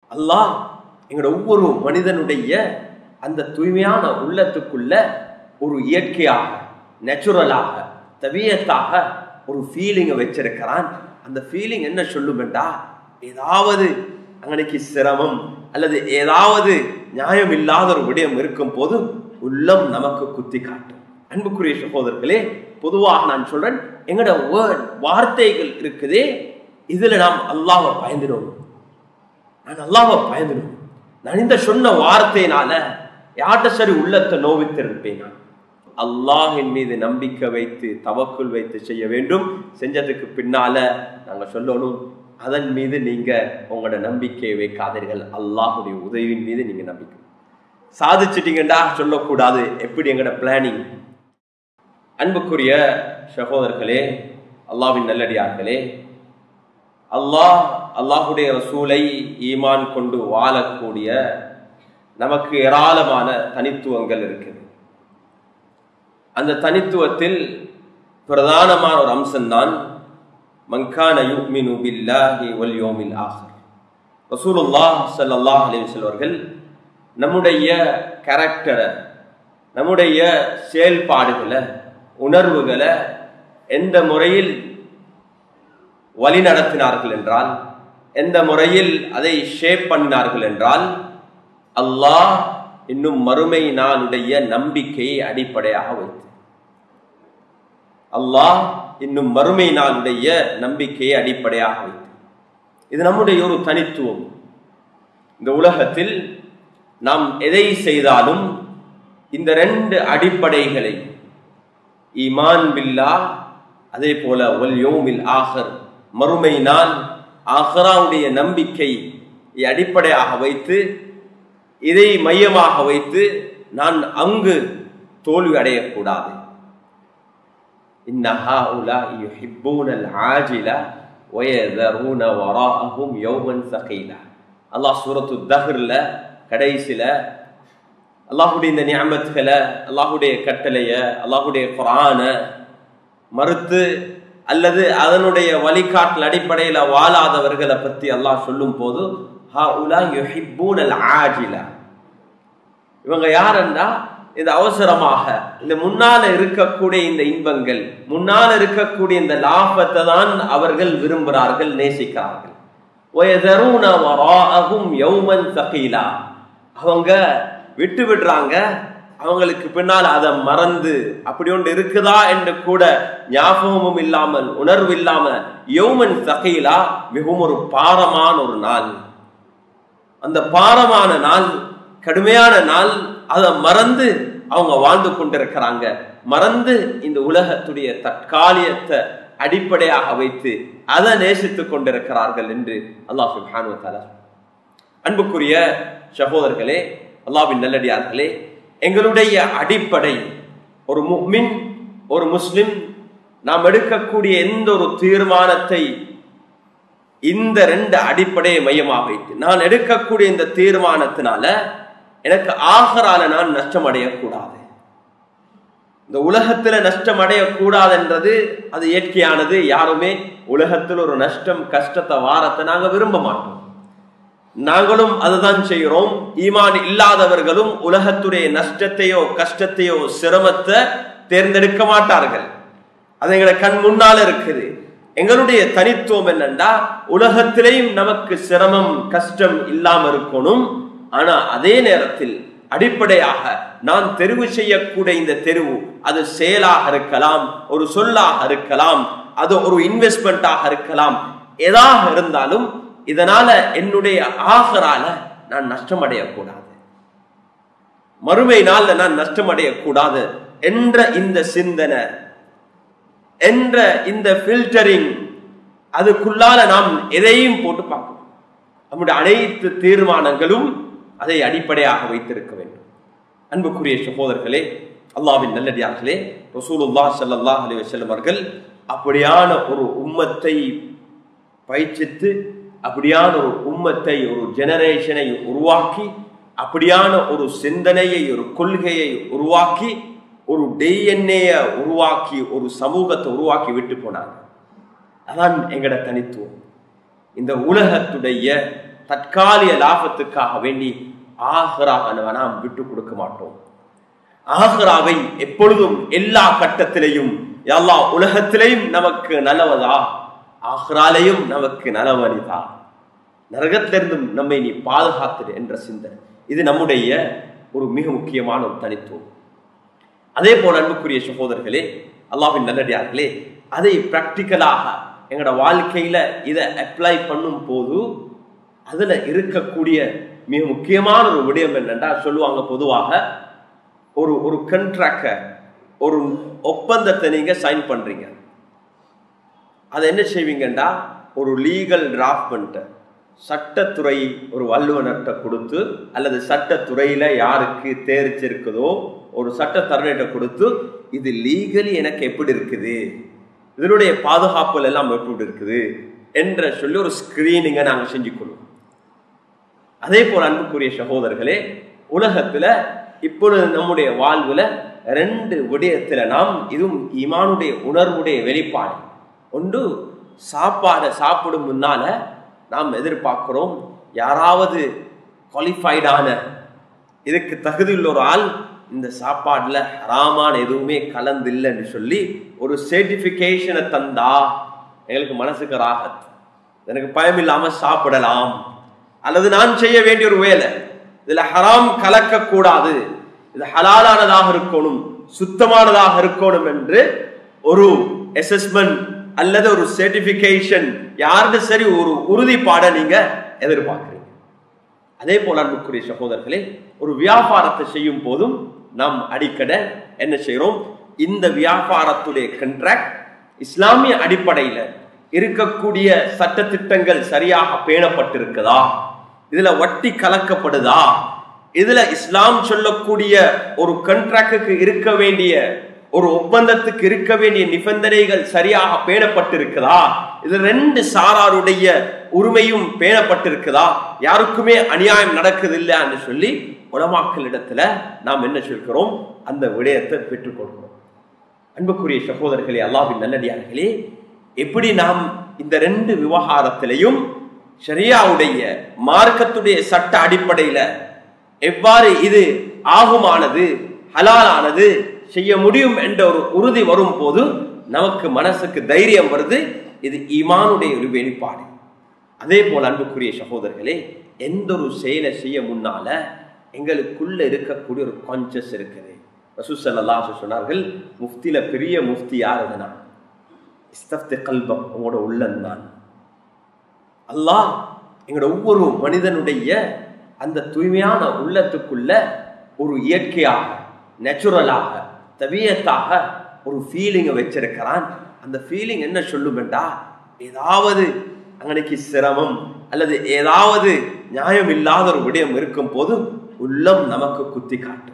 அல்லாஹ் எங்களோட ஒவ்வொரு மனிதனுடைய அந்த தூய்மையான உள்ளத்துக்குள்ள ஒரு இயற்கையாக நேச்சுரலாக தவியத்தாக ஒரு ஃபீலிங்கை வச்சிருக்கிறான் அந்த ஃபீலிங் என்ன சொல்லுமெண்டா ஏதாவது அங்கனைக்கு சிரமம் அல்லது ஏதாவது நியாயம் இல்லாத ஒரு விடயம் இருக்கும் போது உள்ளம் நமக்கு குத்தி காட்டும் அன்புக்குரிய சகோதரர்களே பொதுவாக நான் சொல்றேன் எங்களோட வேர்ட் வார்த்தைகள் இருக்குதே இதுல நாம் அல்லாவை பயந்துடும் நான் அல்லாவை பயந்துடும் நான் இந்த சொன்ன வார்த்தையினால யார்கிட்ட சரி உள்ளத்தை நோவித்திருப்பேன் நான் அல்லாஹின் மீது நம்பிக்கை வைத்து தவக்குள் வைத்து செய்ய வேண்டும் செஞ்சதுக்கு பின்னால நாங்க சொல்லணும் அதன் மீது நீங்க உங்களோட நம்பிக்கையை வைக்காதீர்கள் அல்லாஹுடைய உதவியின் மீது நீங்க நம்பிக்கை சாதிச்சிட்டீங்கடா சொல்லக்கூடாது எப்படி எங்களோட பிளானிங் அன்புக்குரிய சகோதரர்களே அல்லாவின் நல்லடியார்களே அல்லாஹ் அல்லாஹுடைய ரசூலை ஈமான் கொண்டு வாழக்கூடிய நமக்கு ஏராளமான தனித்துவங்கள் இருக்குது அந்த தனித்துவத்தில் பிரதானமான ஒரு அம்சம்தான் மங்கான யுக்மினு பில்லாஹி வல் யோமில் ஆஹர் ரசூலுல்லாஹ் ஸல்லல்லாஹு அலைஹி வஸல்லம் நம்முடைய கேரக்டரை நம்முடைய செயல்பாடுகளை உணர்வுகளை எந்த முறையில் வழி நடத்தினார்கள் என்றால் எந்த முறையில் அதை ஷேப் பண்ணினார்கள் என்றால் அல்லாஹ் இன்னும் மறுமை நாளுடைய நம்பிக்கையை அடிப்படையாக வைத்து அல்லாஹ் இன்னும் மறுமை நாளுடைய நம்பிக்கையை அடிப்படையாக வைத்து இது நம்முடைய ஒரு தனித்துவம் இந்த உலகத்தில் நாம் எதை செய்தாலும் இந்த ரெண்டு அடிப்படைகளை ஈமான் பில்லா அதே போல ஒல் யோமில் ஆகர் மறுமை நாள் ஆஹராவுடைய நம்பிக்கை அடிப்படையாக வைத்து இதை மையமாக வைத்து நான் அங்கு தோல்வி அடையக்கூடாது அல்லாஹ் சூரத்து தஹ்ர்ல கடைசில அல்லாஹுடைய இந்த நியமத்துகளை அல்லாஹுடைய கட்டளைய அல்லாஹுடைய குரான மறுத்து அல்லது அதனுடைய வழிகாட்டல் அடிப்படையில வாழாதவர்களை பத்தி அல்லாஹ் சொல்லும் போது இவங்க யாருன்னா இந்த அவசரமாக இந்த முன்னால இருக்கக்கூடிய இந்த இன்பங்கள் முன்னால இருக்கக்கூடிய இந்த லாபத்தை தான் அவர்கள் விரும்புகிறார்கள் நேசிக்கிறார்கள் அவங்க விட்டு விடுறாங்க அவங்களுக்கு பின்னால் அதை மறந்து அப்படி ஒன்று இருக்குதா என்று கூட ஞாபகமும் இல்லாமல் உணர்வு இல்லாம யௌமன் சகையிலா மிகவும் ஒரு பாரமான ஒரு நாள் அந்த பாரமான நாள் கடுமையான நாள் அதை மறந்து அவங்க வாழ்ந்து கொண்டிருக்கிறாங்க மறந்து இந்த உலகத்துடைய தற்காலியத்தை அடிப்படையாக வைத்து அதை நேசித்துக் கொண்டிருக்கிறார்கள் என்று அல்லாஹ் சுப்ஹானு தஆலா அன்புக்குரிய சகோதரர்களே அல்லாவின் நல்லடியார்களே எங்களுடைய அடிப்படை ஒரு முக்மின் ஒரு முஸ்லிம் நாம் எடுக்கக்கூடிய எந்த ஒரு தீர்மானத்தை இந்த ரெண்டு அடிப்படையை மையமாக வைத்து நான் எடுக்கக்கூடிய இந்த தீர்மானத்தினால எனக்கு ஆகரால நான் நஷ்டம் அடையக்கூடாது இந்த உலகத்துல நஷ்டம் அடையக்கூடாது என்றது அது இயற்கையானது யாருமே உலகத்தில் ஒரு நஷ்டம் கஷ்டத்தை வாரத்தை நாங்க விரும்ப மாட்டோம் நாங்களும் அதுதான் செய்கிறோம் ஈமான் இல்லாதவர்களும் உலகத்துடைய நஷ்டத்தையோ கஷ்டத்தையோ சிரமத்தை தேர்ந்தெடுக்க மாட்டார்கள் அது எங்களை கண் முன்னால இருக்குது எங்களுடைய தனித்துவம் என்னன்னா உலகத்திலேயும் நமக்கு சிரமம் கஷ்டம் இல்லாம இருக்கணும் ஆனா அதே நேரத்தில் அடிப்படையாக நான் தெரிவு செய்யக்கூடிய இந்த தெரிவு அது செயலாக இருக்கலாம் ஒரு சொல்லாக இருக்கலாம் அது ஒரு இன்வெஸ்ட்மெண்டாக இருக்கலாம் எதாக இருந்தாலும் இதனால என்னுடைய ஆகரால நான் நஷ்டம் அடையக்கூடாது மறுமை நாள்ல நான் நஷ்டம் அடையக்கூடாது என்ற இந்த சிந்தனை என்ற இந்த ஃபில்டரிங் அதுக்குள்ளால நாம் எதையும் போட்டு பார்க்கணும் நம்முடைய அனைத்து தீர்மானங்களும் அதை அடிப்படையாக வைத்திருக்க வேண்டும் அன்புக்குரிய சகோதரர்களே அல்லாவின் நல்லடியார்களே ரசூலுல்லா ஸல்லல்லாஹு அலைஹி வஸல்லம் அவர்கள் அப்படியான ஒரு உம்மத்தை பயிற்சித்து அப்படியான ஒரு உம்மத்தை ஒரு ஜெனரேஷனை உருவாக்கி அப்படியான ஒரு சிந்தனையை ஒரு கொள்கையை உருவாக்கி ஒரு டிஎன்ஏ உருவாக்கி ஒரு சமூகத்தை உருவாக்கி விட்டு போனாங்க அதான் எங்கட தனித்துவம் இந்த உலகத்துடைய தற்காலிக லாபத்துக்காக வேண்டி ஆஹராக நாம் விட்டு கொடுக்க மாட்டோம் ஆஹராவை எப்பொழுதும் எல்லா கட்டத்திலையும் எல்லா உலகத்திலையும் நமக்கு நலவதா ஆஹ்ராலையும் நமக்கு நலவனிதா நரகத்திலிருந்தும் நம்மை நீ பாதுகாத்துடு என்ற சிந்தனை இது நம்முடைய ஒரு மிக முக்கியமான ஒரு தனித்துவம் அதே போல அன்புக்குரிய சகோதரர்களே அல்லாஹின் நல்லடியார்களே அதை பிராக்டிக்கலாக எங்களோட வாழ்க்கையில இதை அப்ளை பண்ணும் போது அதுல இருக்கக்கூடிய மிக முக்கியமான ஒரு விடயம் என்னென்றா சொல்லுவாங்க பொதுவாக ஒரு ஒரு கண்ட்ராக்ட ஒரு ஒப்பந்தத்தை நீங்க சைன் பண்றீங்க அதை என்ன செய்வீங்கண்டா ஒரு லீகல் டிராஃப்ட்மெண்ட்டை சட்டத்துறை ஒரு வல்லுவனர்கிட்ட கொடுத்து அல்லது சட்டத்துறையில யாருக்கு தேர்ச்சிருக்குதோ ஒரு சட்டத்தரணிட்ட கொடுத்து இது லீகலி எனக்கு எப்படி இருக்குது இதனுடைய பாதுகாப்புகள் எல்லாம் எப்படி இருக்குது என்ற சொல்லி ஒரு ஸ்கிரீனிங்கை நாங்கள் செஞ்சுக்கொள்வோம் அதே போல அன்புக்குரிய சகோதரர்களே உலகத்துல இப்பொழுது நம்முடைய வாழ்வுல ரெண்டு விடயத்துல நாம் இதுவும் ஈமானுடைய உணர்வுடைய வெளிப்பாடு ஒன்று சாப்பாடை சாப்பிடும் முன்னால நாம் எதிர்பார்க்கிறோம் யாராவது குவாலிஃபைடான இதுக்கு தகுதியுள்ள ஒரு ஆள் இந்த சாப்பாடுல ஹராமான எதுவுமே கலந்து இல்லைன்னு சொல்லி ஒரு சர்டிபிகேஷனை தந்தா எங்களுக்கு மனசுக்கு ராகத் எனக்கு பயம் இல்லாம சாப்பிடலாம் அல்லது நான் செய்ய வேண்டிய ஒரு வேலை இதுல ஹராம் கலக்க கூடாது இது ஹலாலானதாக இருக்கணும் சுத்தமானதாக இருக்கணும் என்று ஒரு அசஸ்மெண்ட் அல்லது ஒரு சர்டிபிகேஷன் யாருன்னு சரி ஒரு உறுதிப்பாடை நீங்க எதிர்பார்க்கிறீங்க அதே போல அன்புக்குரிய சகோதரர்களே ஒரு வியாபாரத்தை செய்யும் போதும் நாம் அடிக்கட என்ன செய்யறோம் இந்த வியாபாரத்துடைய கண்ட்ராக்ட் இஸ்லாமிய அடிப்படையில இருக்கக்கூடிய சட்ட திட்டங்கள் சரியாக பேணப்பட்டிருக்குதா இதுல வட்டி கலக்கப்படுதா இதுல இஸ்லாம் சொல்லக்கூடிய ஒரு கண்ட்ராக்டுக்கு இருக்க வேண்டிய ஒரு ஒப்பந்தத்துக்கு இருக்க வேண்டிய நிபந்தனைகள் சரியாக பேணப்பட்டிருக்குதா இது ரெண்டு சாராருடைய உரிமையும் பேணப்பட்டிருக்குதா யாருக்குமே அநியாயம் நடக்குது இல்லைன்னு சொல்லி உலமாக்களிடத்துல நாம் என்ன சொல்கிறோம் அந்த விடயத்தை பெற்றுக்கொள்கிறோம் அன்புக்குரிய சகோதரர்களே அல்லாவின் நல்லடியார்களே எப்படி நாம் இந்த ரெண்டு விவகாரத்திலையும் ஷரியாவுடைய மார்க்கத்துடைய சட்ட அடிப்படையில எவ்வாறு இது ஆகுமானது ஹலாலானது செய்ய முடியும் என்ற ஒரு உறுதி வரும் போது நமக்கு மனசுக்கு தைரியம் வருது இது ஈமானுடைய ஒரு வெளிப்பாடு அதே போல அன்புக்குரிய சகோதரர்களே எந்த ஒரு செயலை செய்ய முன்னால எங்களுக்குள்ள இருக்கக்கூடிய ஒரு கான்சியஸ் இருக்குது ரசூசல்லா சொன்னார்கள் முஃப்தில பெரிய முஃப்தி யார் எதுனா இஸ்தப்தி கல்பம் உங்களோட உள்ளந்தான் அல்லாஹ் எங்களோட ஒவ்வொரு மனிதனுடைய அந்த தூய்மையான உள்ளத்துக்குள்ள ஒரு இயற்கையாக நேச்சுரலாக தவியத்தாக ஒரு ஃபீலிங்கை வச்சிருக்கிறான் அந்த ஃபீலிங் என்ன சொல்லுமெண்டா ஏதாவது அங்கனைக்கு சிரமம் அல்லது ஏதாவது நியாயம் இல்லாத ஒரு விடயம் இருக்கும் போது உள்ளம் நமக்கு குத்தி காட்டும்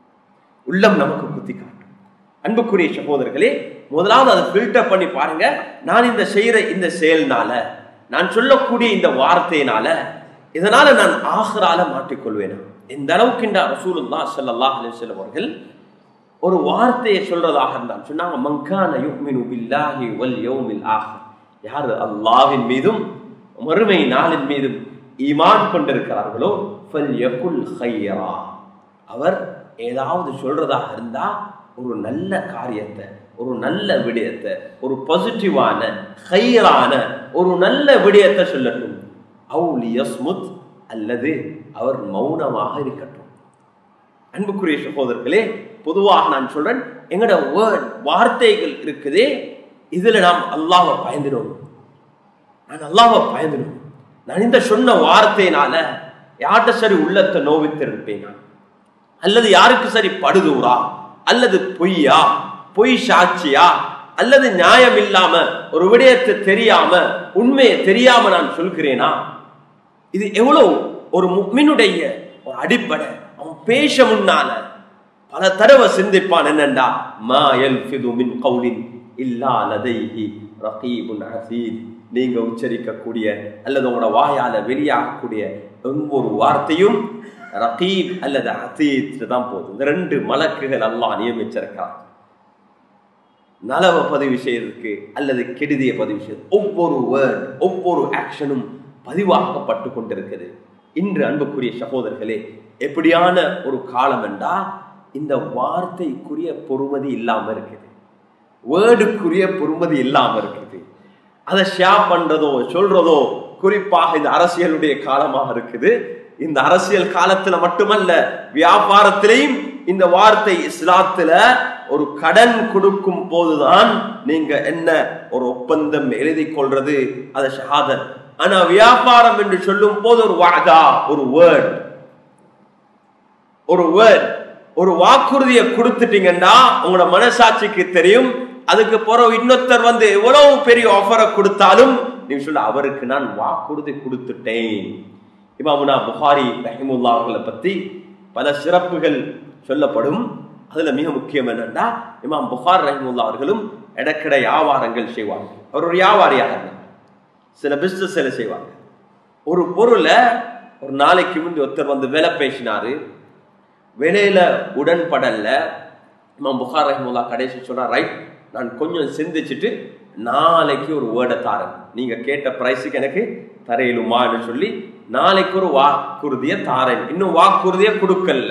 உள்ளம் நமக்கு குத்தி காட்டும் அன்புக்குரிய சகோதரர்களே முதலாவது அதை ஃபில்டர் பண்ணி பாருங்க நான் இந்த செய்யற இந்த செயல்னால நான் சொல்லக்கூடிய இந்த வார்த்தையினால இதனால நான் ஆஹ்ரால மாட்டிக்கொள்வேனா எந்த அளவுக்கு இந்த ரசூலுல்லா ஸல்லல்லாஹு அலைஹி வஸல்லம் அவர்கள் ஒரு வார்த்தையை சொல்றதாக இருந்தால் சொன்னாங்க மங்கான யுக்மினு பில்லாஹி வல் யௌமில் ஆஹிர் யார் அல்லாஹ்வின் மீதும் மறுமை நாளின் மீதும் ஈமான் கொண்டிருக்கிறார்களோ ஃபல் யகுல் ஹையரா அவர் ஏதாவது சொல்றதாக இருந்தா ஒரு நல்ல காரியத்தை ஒரு நல்ல விடயத்தை ஒரு பாசிட்டிவான ஹையரான ஒரு நல்ல விடயத்தை சொல்லட்டும் அவுலி யஸ்முத் அல்லது அவர் மௌனமாக இருக்கட்டும் அன்புக்குரிய சகோதரர்களே பொதுவாக நான் சொல்றேன் எங்கட வேர்ட் வார்த்தைகள் இருக்குதே இதுல நாம் அல்லாஹ்வை பயந்துடணும் நான் அல்லாஹ்வை பயந்துடணும் நான் இந்த சொன்ன வார்த்தையினால யார்கிட்ட சரி உள்ளத்தை நோவித்திருப்பேனா அல்லது யாருக்கு சரி படுதூரா அல்லது பொய்யா பொய் சாட்சியா அல்லது நியாயம் இல்லாம ஒரு விடயத்தை தெரியாம உண்மையை தெரியாம நான் சொல்கிறேனா இது எவ்வளவு ஒரு முக்மினுடைய ஒரு அடிப்படை அவன் பேச முன்னால பல தடவை சிந்திப்பான் என்னண்டா மா யல்ஃபிது மின் கௌலின் இல்லா லதைஹி ரகீபுன் ஹசீத் நீங்க உச்சரிக்கக்கூடிய அல்லது உங்களோட வாயால வெளியாகக்கூடிய ஒவ்வொரு வார்த்தையும் ரகீப் அல்லது ஹசீத் தான் போதும் இந்த ரெண்டு மலக்குகள் அல்லாஹ் நியமிச்சிருக்கான் நலவை பதிவு செய்யறதுக்கு அல்லது கெடுதியை பதிவு செய்யறது ஒவ்வொரு வேர்ட் ஒவ்வொரு ஆக்ஷனும் பதிவாக்கப்பட்டு கொண்டிருக்குது இன்று அன்புக்குரிய சகோதரர்களே எப்படியான ஒரு காலம் என்றா இந்த வார்த்தைக்குரிய பொறுமதி இல்லாம இருக்குது வேர்டுக்குரிய பொறுமதி இல்லாம இருக்குது அதை ஷேர் பண்றதோ சொல்றதோ குறிப்பாக இந்த அரசியலுடைய காலமாக இருக்குது இந்த அரசியல் காலத்துல மட்டுமல்ல வியாபாரத்திலையும் இந்த வார்த்தை இஸ்லாத்துல ஒரு கடன் கொடுக்கும் போதுதான் நீங்க என்ன ஒரு ஒப்பந்தம் எழுதி கொள்றது அதை ஷஹாதத் ஆனா வியாபாரம் என்று சொல்லும் போது ஒரு வாதா ஒரு வேர்ட் ஒரு வேர்ட் ஒரு வாக்குறுதியை கொடுத்துட்டீங்கன்னா உங்களோட மனசாட்சிக்கு தெரியும் அதுக்கு பிறகு இன்னொருத்தர் வந்து எவ்வளவு பெரிய ஆஃபரை கொடுத்தாலும் நீங்க சொல்ல அவருக்கு நான் வாக்குறுதி கொடுத்துட்டேன் இமாமுனா புகாரி ரஹிமுல்லா அவர்களை பத்தி பல சிறப்புகள் சொல்லப்படும் அதுல மிக முக்கியம் என்னன்னா இமாம் புகார் ரஹிமுல்லா அவர்களும் இடக்கிட வியாபாரங்கள் செய்வாங்க அவர் ஒரு வியாபாரியாக இருந்தார் சில பிசினஸ் எல்லாம் செய்வாங்க ஒரு பொருளை ஒரு நாளைக்கு முந்தி ஒருத்தர் வந்து விலை பேசினாரு விலையில உடன்படல இமாம் புகார் ரஹிமுல்லா கடைசி சொன்னா ரைட் நான் கொஞ்சம் சிந்திச்சுட்டு நாளைக்கு ஒரு வேர்டை தாரேன் நீங்க கேட்ட பிரைஸுக்கு எனக்கு தரையிலுமான்னு சொல்லி நாளைக்கு ஒரு வாக்குறுதியை தாரேன் இன்னும் வாக்குறுதியை கொடுக்கல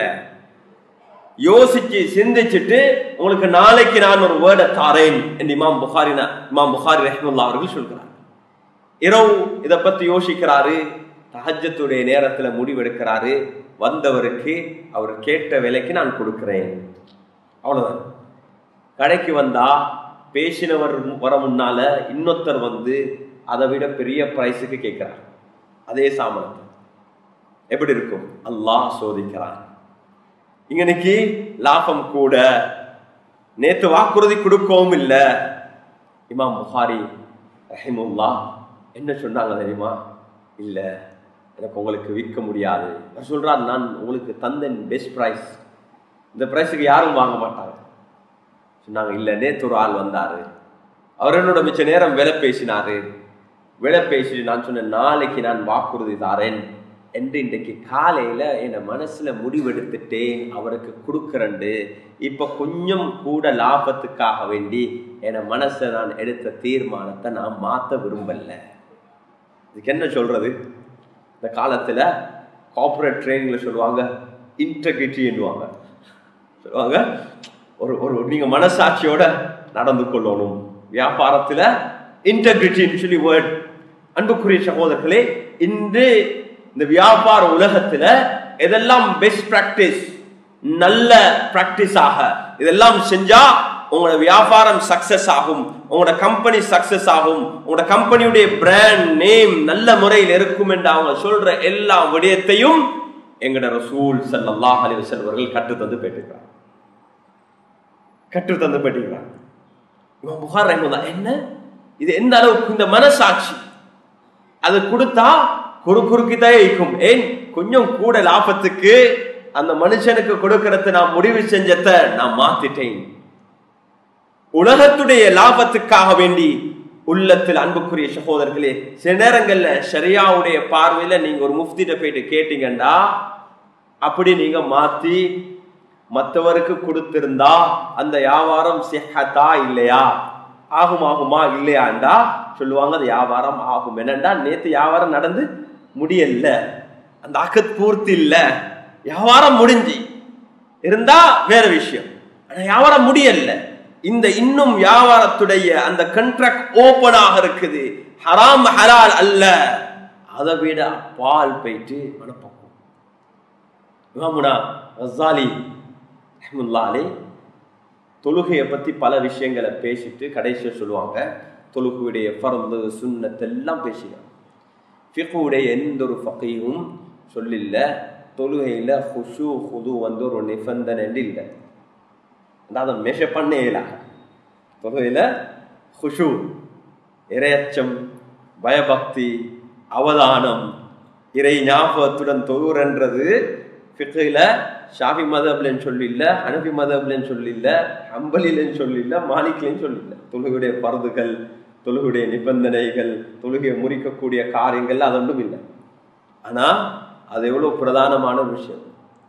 யோசிச்சு சிந்திச்சுட்டு உங்களுக்கு நாளைக்கு நான் ஒரு வேர்டை தாரேன் என்று இமாம் புகாரி இமாம் புகாரி ரஹ்முல்லா அவர்கள் சொல்கிறார் இரவு இதை பத்தி யோசிக்கிறாரு தஹஜத்துடைய நேரத்துல முடிவெடுக்கிறாரு வந்தவருக்கு அவர் கேட்ட விலைக்கு நான் கொடுக்கிறேன் அவ்வளவுதான் கடைக்கு வந்தா பேசினவர் வர முன்னால இன்னொருத்தர் வந்து அதை விட பெரிய பிரைஸுக்கு கேட்கிறார் அதே சாமானத்தை எப்படி இருக்கும் அல்லாஹ் சோதிக்கிறான் இன்னைக்கு லாபம் கூட நேத்து வாக்குறுதி கொடுக்கவும் இல்லை இமாம் புகாரி ரஹிமுல்லா என்ன சொன்னாங்க தெரியுமா இல்ல எனக்கு உங்களுக்கு விற்க முடியாது அவர் சொல்றார் நான் உங்களுக்கு தந்தேன் பெஸ்ட் ப்ரைஸ் இந்த ப்ரைஸுக்கு யாரும் வாங்க மாட்டாங்க சொன்னாங்க இல்ல நேத்து ஒரு ஆள் வந்தாரு அவர் என்னோட மிச்ச நேரம் விலை பேசினாரு விலை பேசி நான் சொன்னேன் நாளைக்கு நான் வாக்குறுதி தாரேன் என்று இன்றைக்கு காலையில என் மனசுல முடிவெடுத்துட்டேன் அவருக்கு கொடுக்கறண்டு இப்ப கொஞ்சம் கூட லாபத்துக்காக வேண்டி என் மனசை நான் எடுத்த தீர்மானத்தை நான் மாத்த விரும்பல இதுக்கு என்ன சொல்றது இந்த காலத்துல கார்பரேட் ட்ரைனிங்ல சொல்லுவாங்க இன்டெகிரிட்டி என்னுவாங்க சொல்லுவாங்க ஒரு ஒரு நீங்க மனசாட்சியோட நடந்து கொள்ளணும் வியாபாரத்துல இன்டெகிரிட்டின்னு சொல்லி வேர்ட் அன்புக்குரிய சகோதரர்களே இன்று இந்த வியாபார உலகத்துல எதெல்லாம் பெஸ்ட் பிராக்டிஸ் நல்ல பிராக்டிஸ் ஆக இதெல்லாம் செஞ்சா உங்களோட வியாபாரம் சக்சஸ் ஆகும் உங்களோட கம்பெனி சக்சஸ் ஆகும் உங்களோட கம்பெனியுடைய பிராண்ட் நேம் நல்ல முறையில் இருக்கும் என்று அவங்க சொல்ற எல்லா விடயத்தையும் எங்கட ரசூல் சல்லாஹ் அலி வசல்வர்கள் கற்றுத்தந்து போயிட்டிருக்கிறார் கற்றுத்தந்து போயிட்டிருக்கிறார் இவன் புகார் ரஹ்மதா என்ன இது எந்த அளவுக்கு இந்த மனசாட்சி அது கொடுத்தா குறு குறுக்கிதான் இருக்கும் ஏன் கொஞ்சம் கூட லாபத்துக்கு அந்த மனுஷனுக்கு கொடுக்கறது நான் முடிவு செஞ்சத நான் மாத்திட்டேன் உலகத்துடைய லாபத்துக்காக வேண்டி உள்ளத்தில் அன்புக்குரிய சகோதரர்களே சில நேரங்கள்ல ஷரியாவுடைய பார்வையில நீங்க ஒரு முஃப்திட்ட போயிட்டு கேட்டீங்கண்டா அப்படி நீங்க மாத்தி மற்றவருக்கு கொடுத்திருந்தா அந்த வியாபாரம் சிஹத்தா இல்லையா ஆகும் ஆகுமா இல்லையாண்டா சொல்லுவாங்க அது வியாபாரம் ஆகும் என்னண்டா நேத்து வியாபாரம் நடந்து முடியல அந்த அக்கத் பூர்த்தி இல்ல வியாபாரம் முடிஞ்சு இருந்தா வேற விஷயம் ஆனா வியாபாரம் முடியல இந்த இன்னும் வியாபாரத்துடைய அந்த கண்ட்ராக்ட் ஓபனாக இருக்குது ஹராம் ஹலால் அல்ல அதை விட பால் போயிட்டு மனப்பக்கம் இமாமுனா ரஸாலி ரஹ்மத்துல்லாஹி தொழுகையை பத்தி பல விஷயங்களை பேசிட்டு கடைசியா சொல்லுவாங்க தொழுகையுடைய ஃபர்து சுன்னத் எல்லாம் பேசினாங்க ஃபிகுடைய எந்த ஒரு ஃபகையும் சொல்லில்ல தொழுகையில ஹுஷு ஹுது வந்து ஒரு நிபந்தனை இல்லை அதாவது மெஷ பண்ணேல தொழுகையில ஹுஷு இரையச்சம் பயபக்தி அவதானம் இறை ஞாபகத்துடன் தொழுறன்றது ஃபிகையில ஷாஃபி மதப்லன்னு சொல்லில்ல ஹனபி மதப்லன்னு சொல்லில்ல ஹம்பலிலன்னு சொல்லில்ல மாலிக்லன்னு சொல்லில்ல தொழுகையுடைய பருதுகள் தொழுகையுடைய நிபந்தனைகள் தொழுகையை முறிக்கக்கூடிய காரியங்கள் அது ஒன்றும் இல்லை ஆனா அது எவ்வளவு பிரதானமான விஷயம்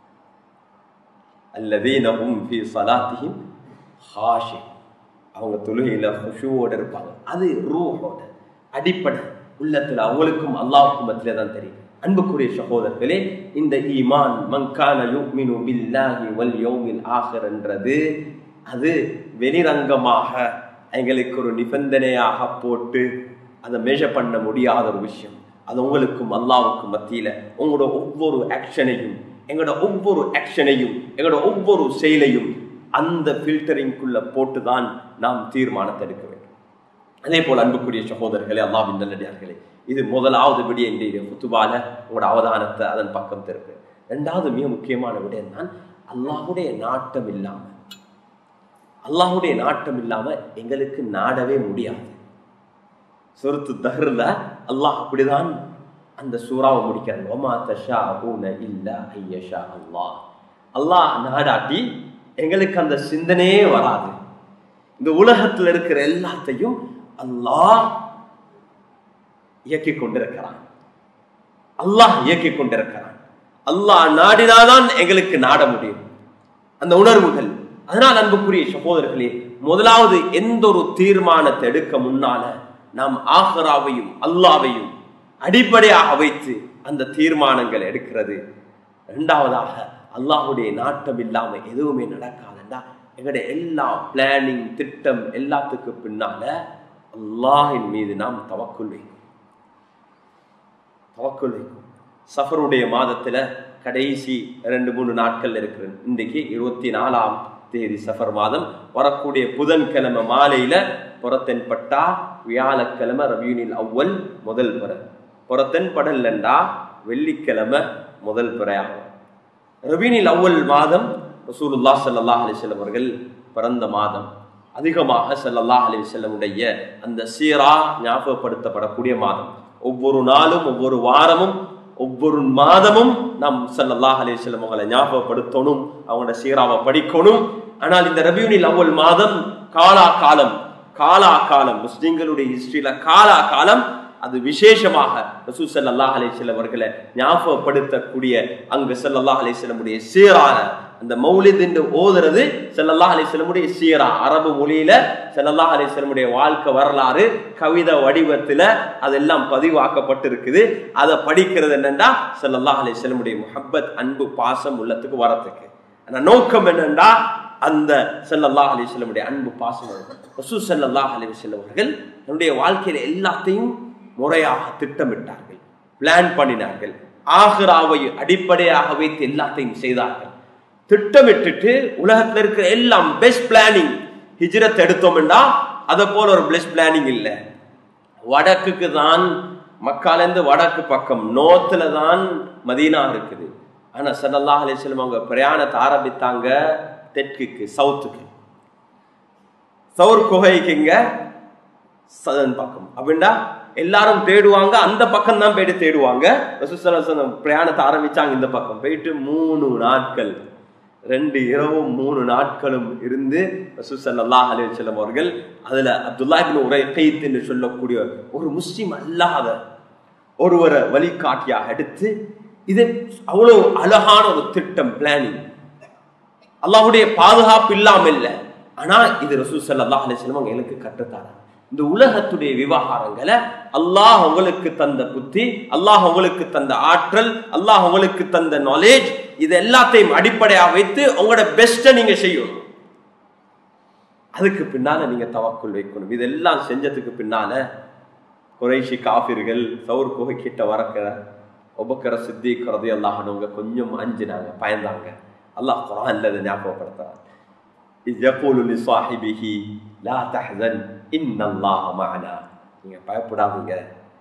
அல்லதீனஹும் ஃபி ஸலாத்திஹிம் ஹாஷி அவங்க தொழுகையில ஹுஷுவோட இருப்பாங்க அது ரூஹோட அடிப்படை உள்ளத்துல அவங்களுக்கும் அல்லாஹுக்கும் மத்தியில தான் தெரியும் அன்புக்குரிய சகோதரர்களே இந்த ஈமான் மங்கான யுக்மினு பில்லாஹி வல் யௌமில் ஆஹிர் என்றது அது வெளிரங்கமாக எங்களுக்கு ஒரு நிபந்தனையாக போட்டு அதை மெஷர் பண்ண முடியாத ஒரு விஷயம் அது உங்களுக்கும் அல்லாவுக்கும் மத்தியில உங்களோட ஒவ்வொரு ஆக்ஷனையும் எங்களோட ஒவ்வொரு ஆக்ஷனையும் எங்களோட ஒவ்வொரு செயலையும் அந்த ஃபில்டரிங்குள்ள போட்டு தான் நாம் தீர்மானத்தை எடுக்க வேண்டும் அதே போல் அன்புக்குரிய சகோதரர்களே அல்லாவின் நல்லடியார்களே இது முதலாவது விடிய இன்றைய குத்துபால உங்களோட அவதானத்தை அதன் பக்கம் திருப்பு ரெண்டாவது மிக முக்கியமான விடயம் தான் அல்லாஹுடைய நாட்டம் இல்லாம அல்லாஹுடைய நாட்டம் இல்லாம எங்களுக்கு நாடவே முடியாது சொருத்து தஹர்ல அல்லாஹ் அப்படிதான் அந்த சூறாவை முடிக்கிறான் ஒமா தஷா ஊன இல்ல ஐயஷா அல்லாஹ் அல்லாஹ் நாடாட்டி எங்களுக்கு அந்த சிந்தனையே வராது இந்த உலகத்தில் இருக்கிற எல்லாத்தையும் அல்லாஹ் இயக்கிக் கொண்டிருக்கிறான் அல்லாஹ் இயக்கிக் கொண்டிருக்கிறான் அல்லாஹ் நாடினாதான் எங்களுக்கு நாட முடியும் அந்த உணர்வுகள் அதனால் அன்புக்குரிய சகோதரர்களே முதலாவது எந்த ஒரு தீர்மானத்தை எடுக்க முன்னால நாம் ஆஹராவையும் அல்லாவையும் அடிப்படையாக வைத்து அந்த தீர்மானங்கள் எடுக்கிறது இரண்டாவதாக அல்லாஹுடைய நாட்டம் இல்லாம எதுவுமே நடக்காதுண்டா எங்களுடைய எல்லா பிளானிங் திட்டம் எல்லாத்துக்கு பின்னால அல்லாஹின் மீது நாம் தவக்குள் வைக்கும் தவக்குள் வைக்கும் சஃபருடைய மாதத்துல கடைசி ரெண்டு மூணு நாட்கள் இருக்கிறது இன்றைக்கு இருபத்தி நாலாம் தேதி சஃபர் மாதம் வரக்கூடிய புதன்கிழமை மாலையில புறத்தென்பட்டா வியாழக்கிழமை ரவியூனில் அவ்வல் முதல் புற புறத்தென் படல்லண்டா வெள்ளிக்கிழமை முதல் புறையாகும் ரபீனில் அவ்வல் மாதம் ரசூலுல்லா சல்லாஹ் அலிசல்லம் அவர்கள் பிறந்த மாதம் அதிகமாக சல்லல்லாஹ் அலிசல்லமுடைய அந்த சீரா ஞாபகப்படுத்தப்படக்கூடிய மாதம் ஒவ்வொரு நாளும் ஒவ்வொரு வாரமும் ஒவ்வொரு மாதமும் நாம் சல்லல்லாஹ் அலிசல்லம் அவங்களை ஞாபகப்படுத்தணும் அவங்களோட சீராவை படிக்கணும் ஆனால் இந்த ரபியூனில் அவ்வல் மாதம் காலா காலம் காலா காலம் முஸ்லிம்களுடைய ஹிஸ்டரியில காலா காலம் அது விசேஷமாக ரசூ சல்லாஹ் அலிஸ்லம் அவர்களை ஞாபகப்படுத்தக்கூடிய அங்கு சல்லல்லாஹ் அலிஸ்லமுடைய சீரான அந்த மௌலித் என்று ஓதுறது செல்லல்லாஹ் அலிஸ்லமுடைய சீரா அரபு மொழியில செல்லல்லாஹ் அலிஸ்லமுடைய வாழ்க்கை வரலாறு கவிதை வடிவத்துல அதெல்லாம் பதிவாக்கப்பட்டிருக்குது அதை படிக்கிறது என்னன்னா செல்லல்லாஹ் அலிஸ்லமுடைய முஹப்பத் அன்பு பாசம் உள்ளத்துக்கு வரத்துக்கு ஆனா நோக்கம் என்னண்டா அந்த செல்லல்லாஹ் அலிஸ்லமுடைய அன்பு பாசம் ரசூ செல்லல்லாஹ் அலிஸ்லம் அவர்கள் தன்னுடைய வாழ்க்கையில எல்லாத்தையும் முறையாக திட்டமிட்டார்கள் பிளான் பண்ணினார்கள் ஆஹ்ராவை அடிப்படையாக வைத்து எல்லாத்தையும் செய்தார்கள் திட்டமிட்டுட்டு உலகத்துல இருக்கிற எல்லாம் பெஸ்ட் பிளானிங் ஹிஜ்ரத் எடுத்தோம்னா அதை போல ஒரு பெஸ்ட் பிளானிங் இல்லை வடக்குக்கு தான் மக்காலேருந்து வடக்கு பக்கம் நோத்துல தான் மதீனா இருக்குது ஆனா சல்லல்லாஹ் அலிஸ்லம் அவங்க பிரயாணத்தை ஆரம்பித்தாங்க தெற்குக்கு சவுத்துக்கு சவுர் குகைக்குங்க சதன் பக்கம் அப்படின்னா எல்லாரும் தேடுவாங்க அந்த பக்கம் தான் போயிட்டு தேடுவாங்க ரசூசலம் பிரயாணத்தை ஆரம்பிச்சாங்க இந்த பக்கம் போயிட்டு மூணு நாட்கள் ரெண்டு இரவும் மூணு நாட்களும் இருந்து ரசூசல்லாஹ் அலி செல்லம் அவர்கள் அதுல அப்துல்லாஹின் உரை கைத் என்று சொல்லக்கூடிய ஒரு முஸ்லிம் அல்லாத ஒருவரை வழிகாட்டியாக எடுத்து இது அவ்வளவு அழகான ஒரு திட்டம் பிளானிங் அல்லாஹுடைய பாதுகாப்பு இல்லாம இல்லை ஆனா இது ரசூல் சல்லாஹ் அலிஸ்லம் அவங்க எனக்கு கற்றுத்தாரா இந்த உலகத்துடைய விவகாரங்களை அல்லாஹ் உங்களுக்கு தந்த புத்தி அல்லாஹ் உங்களுக்கு தந்த ஆற்றல் அல்லாஹ் உங்களுக்கு தந்த நாலேஜ் இது எல்லாத்தையும் அடிப்படையாக வைத்து உங்களோட பெஸ்ட்டை நீங்க செய்யணும் அதுக்கு பின்னால நீங்க தவக்குள் வைக்கணும் இதெல்லாம் செஞ்சதுக்கு பின்னால குறைஷி காபிர்கள் சவுர் குகை கிட்ட வரக்கிற ஒபக்கர சித்தி கரதி அல்லாஹனவங்க கொஞ்சம் அஞ்சினாங்க பயந்தாங்க அல்லாஹ் குரான்ல அதை ஞாபகப்படுத்துறான் يقول لصاحبه لا تحزن ان الله معنا நீங்க பயப்படாதீங்க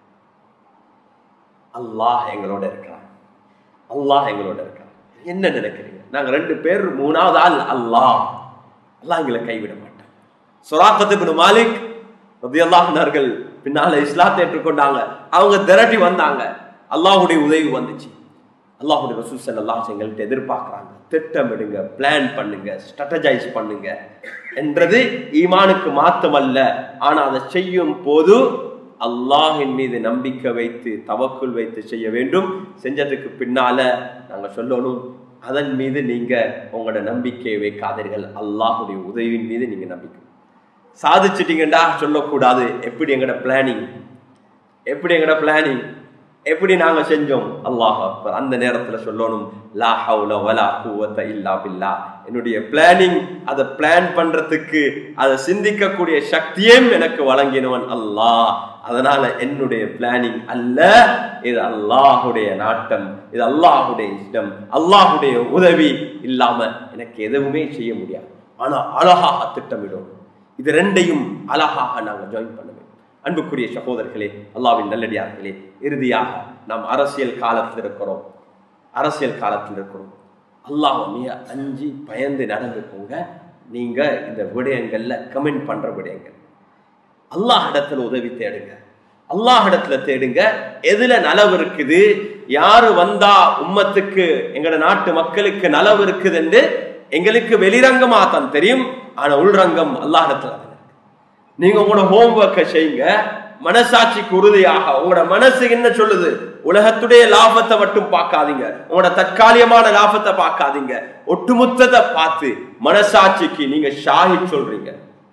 அல்லாஹ் எங்களோட இருக்கிறான் அல்லாஹ் எங்களோட இருக்கிறான் என்ன நினைக்கிறீங்க நாங்க ரெண்டு பேர் மூணாவது ஆள் அல்லாஹ் அல்லாஹ் எங்களை கைவிட மாட்டான் சுராக்கத்து பின் மாலிக் ரதியல்லாஹர்கள் பின்னால இஸ்லாத்தை ஏற்றுக்கொண்டாங்க அவங்க திரட்டி வந்தாங்க அல்லாஹுடைய உதவி வந்துச்சு அல்லாஹுடைய ரசூல் சல்லாஹ் எங்கள்கிட்ட எதிர்பார்க்குறாங்க திட்டமிடுங்க பிளான் பண்ணுங்க ஸ்ட்ராட்டஜைஸ் பண்ணுங்க என்றது ஈமானுக்கு மாத்தமல்ல ஆனா அதை செய்யும் போது அல்லாஹின் மீது நம்பிக்கை வைத்து தவக்குள் வைத்து செய்ய வேண்டும் செஞ்சதுக்கு பின்னால நாங்க சொல்லணும் அதன் மீது நீங்க உங்களோட நம்பிக்கையை வைக்காதீர்கள் அல்லாஹுடைய உதவியின் மீது நீங்க நம்பிக்கை சாதிச்சிட்டீங்கடா சொல்லக்கூடாது எப்படி எங்களோட பிளானிங் எப்படி எங்கட பிளானிங் எப்படி நாங்க செஞ்சோம் அல்லாஹ் அக்பர் அந்த நேரத்துல சொல்லணும் லா ஹவுல வலா குவத்த இல்லா பில்லா என்னுடைய பிளானிங் அதை பிளான் பண்றதுக்கு அதை சிந்திக்கக்கூடிய சக்தியும் எனக்கு வழங்கினவன் அல்லாஹ் அதனால என்னுடைய பிளானிங் அல்ல இது அல்லாஹுடைய நாட்டம் இது அல்லாஹுடைய இஷ்டம் அல்லாஹுடைய உதவி இல்லாம எனக்கு எதுவுமே செய்ய முடியாது ஆனா அழகாக திட்டமிடும் இது ரெண்டையும் அழகாக நாங்க ஜாயின் பண்ண வேண்டும் அன்புக்குரிய சகோதரர்களே அல்லாவின் நல்லடியார்களே இறுதியாக நாம் அரசியல் காலத்தில் இருக்கிறோம் அரசியல் காலத்தில் இருக்கிறோம் அல்லாஹ் மிக அஞ்சு பயந்து நடந்துக்கோங்க நீங்க இந்த விடயங்கள்ல கமெண்ட் பண்ற விடயங்கள் அல்லாஹ் இடத்துல உதவி தேடுங்க அல்லாஹ் இடத்துல தேடுங்க எதுல நலவு இருக்குது யாரு வந்தா உம்மத்துக்கு எங்கட நாட்டு மக்களுக்கு நலவு இருக்குது என்று எங்களுக்கு வெளிரங்கமா தான் தெரியும் ஆனா உள்ரங்கம் அல்லாஹ் இடத்துல தான் இருக்கு. நீங்க உங்களோட ஹோம்ஒர்க்கை செய்யுங்க மனசாட்சிக்கு உறுதியாக உங்களோட மனசு என்ன சொல்லுது உலகத்துடைய லாபத்தை மட்டும் பார்க்காதீங்க உங்களோட தற்காலிகமான லாபத்தை பார்க்காதீங்க ஒட்டுமொத்தத்தை பார்த்து மனசாட்சிக்கு நீங்க ஷாஹித் சொல்றீங்க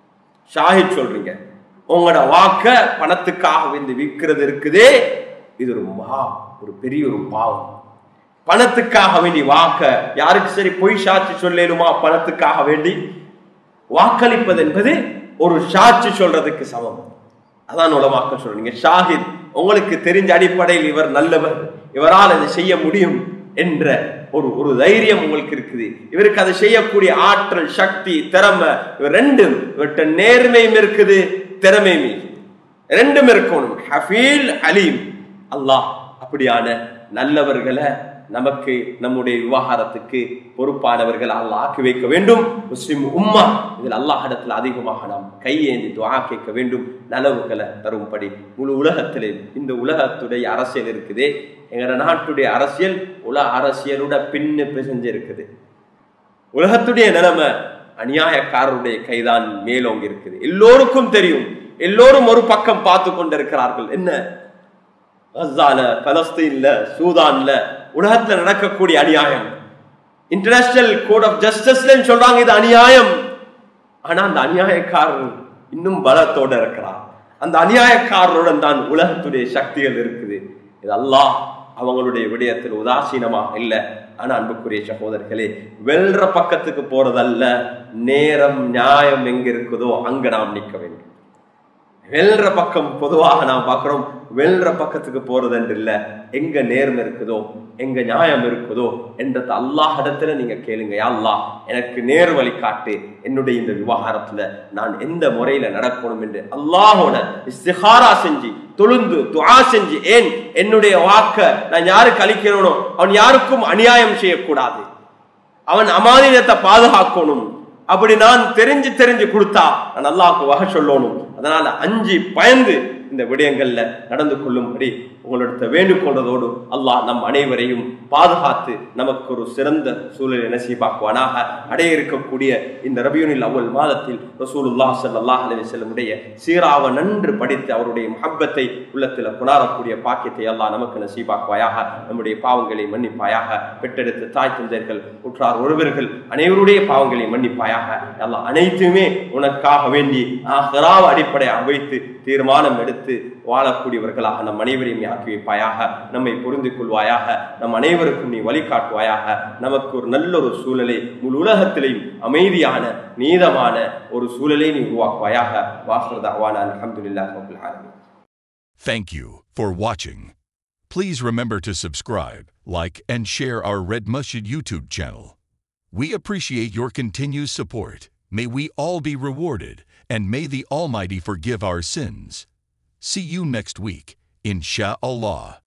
ஷாஹித் சொல்றீங்க உங்களோட வாக்க பணத்துக்காக வந்து விற்கிறது இருக்குதே இது ஒரு மகா ஒரு பெரிய ஒரு பாவம் பணத்துக்காக வேண்டி வாக்க யாருக்கு சரி பொய் சாட்சி சொல்லேனுமா பணத்துக்காக வேண்டி வாக்களிப்பது என்பது ஒரு சாட்சி சொல்றதுக்கு சமம் அதான் உலமாக்க சொல்றீங்க ஷாஹித் உங்களுக்கு தெரிஞ்ச அடிப்படையில் இவர் நல்லவர் இவரால் அதை செய்ய முடியும் என்ற ஒரு ஒரு தைரியம் உங்களுக்கு இருக்குது இவருக்கு அதை செய்யக்கூடிய ஆற்றல் சக்தி திறமை இவர் ரெண்டும் இவர்கிட்ட நேர்மையும் இருக்குது திறமையும் இருக்குது. ரெண்டும் இருக்கணும் ஹஃபீல் அலீம் அல்லாஹ் அப்படியான நல்லவர்களை நமக்கு நம்முடைய விவகாரத்துக்கு பொறுப்பானவர்கள் அல்லாஹ் ஆக்கி வைக்க வேண்டும் முஸ்லிம் உம்மா இதில் அல்லாஹ் இடத்துல அதிகமாக நாம் கையேந்தி துஆ கேட்க வேண்டும் நலவுகளை தரும்படி முழு உலகத்திலே இந்த உலகத்துடைய அரசியல் இருக்குதே எங்க நாட்டுடைய அரசியல் உலக அரசியலோட பின்னு பிசைஞ்சு இருக்குது உலகத்துடைய நிலைமை அநியாயக்காரருடைய கைதான் மேலோங்கி இருக்குது எல்லோருக்கும் தெரியும் எல்லோரும் ஒரு பக்கம் பார்த்து கொண்டிருக்கிறார்கள் என்ன கசால பலஸ்தீன்ல சூதான்ல உலகத்துல நடக்கக்கூடிய அநியாயம் இன்டர்நேஷனல் கோட் ஆஃப் ஜஸ்டிஸ்ல சொல்றாங்க இது அநியாயம் ஆனா அந்த அநியாயக்காரர் இன்னும் பலத்தோட இருக்கிறார் அந்த அநியாயக்காரருடன் தான் உலகத்துடைய சக்திகள் இருக்குது இது அல்லாஹ் அவங்களுடைய விடயத்தில் உதாசீனமாக இல்லை ஆனா அன்புக்குரிய சகோதரர்களே வெல்ற பக்கத்துக்கு போறதல்ல நேரம் நியாயம் எங்க இருக்குதோ அங்க நாம் நிற்க வேண்டும் வெல்ற பக்கம் பொதுவாக நாம் பார்க்கிறோம் வெல்ற பக்கத்துக்கு போறது என்று இல்ல எங்க நேர்மை இருக்குதோ எங்க நியாயம் இருக்குதோ என்றது அல்லாஹ் இடத்துல நீங்க கேளுங்க யா அல்லாஹ் எனக்கு நேர் வழி காட்டு என்னுடைய இந்த விவகாரத்துல நான் எந்த முறையில நடக்கணும் என்று அல்லாஹோட இஸ்திஹாரா செஞ்சு தொழுந்து துஆ செஞ்சு ஏன் என்னுடைய வாக்க நான் யாருக்கு அளிக்கிறேனோ அவன் யாருக்கும் அநியாயம் செய்யக்கூடாது அவன் அமானியத்தை பாதுகாக்கணும் அப்படி நான் தெரிஞ்சு தெரிஞ்சு கொடுத்தா நான் அல்லாஹ்க்கு வகை சொல்லணும் அதனால அஞ்சு பயந்து இந்த விடயங்கள்ல நடந்து கொள்ளும்படி உங்களிடத்த வேண்டுகொண்டதோடு அல்லாஹ் நம் அனைவரையும் பாதுகாத்து நமக்கு ஒரு சிறந்த சூழலை நசீபாக்குவானாக அடைய இருக்கக்கூடிய இந்த ரபியூனில் அவ்வள் மாதத்தில் ரசூலுல்லாஹ் ஸல்லல்லாஹு அலைஹி வஸல்லமுடைய சீராவ நன்று படித்து அவருடைய முஹப்பத்தை உள்ளத்தில் குணாரக்கூடிய பாக்கியத்தை அல்லாஹ் நமக்கு நசீபாக்குவாயாக நம்முடைய பாவங்களை மன்னிப்பாயாக பெற்றெடுத்த தாய் தந்தையர்கள் உற்றார் ஒருவர்கள் அனைவருடைய பாவங்களை மன்னிப்பாயாக அல்லாஹ் அனைத்துமே உனக்காக வேண்டி ஆஹ்ராவ அடிப்படையாக வைத்து தீர்மானம் எடுத்து வாழக்கூடியவர்களாக நம் அனைவரையும் ஆக்கி வைப்பாயாக நம்மை புரிந்து கொள்வாயாக நம் அனைவருக்கும் நீ வழிகாட்டுவாயாக நமக்கு ஒரு நல்ல ஒரு சூழலை முழு உலகத்திலையும் அமைதியான நீதமான ஒரு சூழலை நீ உருவாக்குவாயாக வாஹ்ரத் அவானா அல்ஹம்துலில்லாஹி ரப்பில் ஆலமீன் Thank you for watching. Please remember to subscribe, like, and share our Red Masjid YouTube channel. We appreciate your continued support. May we all be rewarded, and may the Almighty forgive our sins. See you next week, insha'Allah.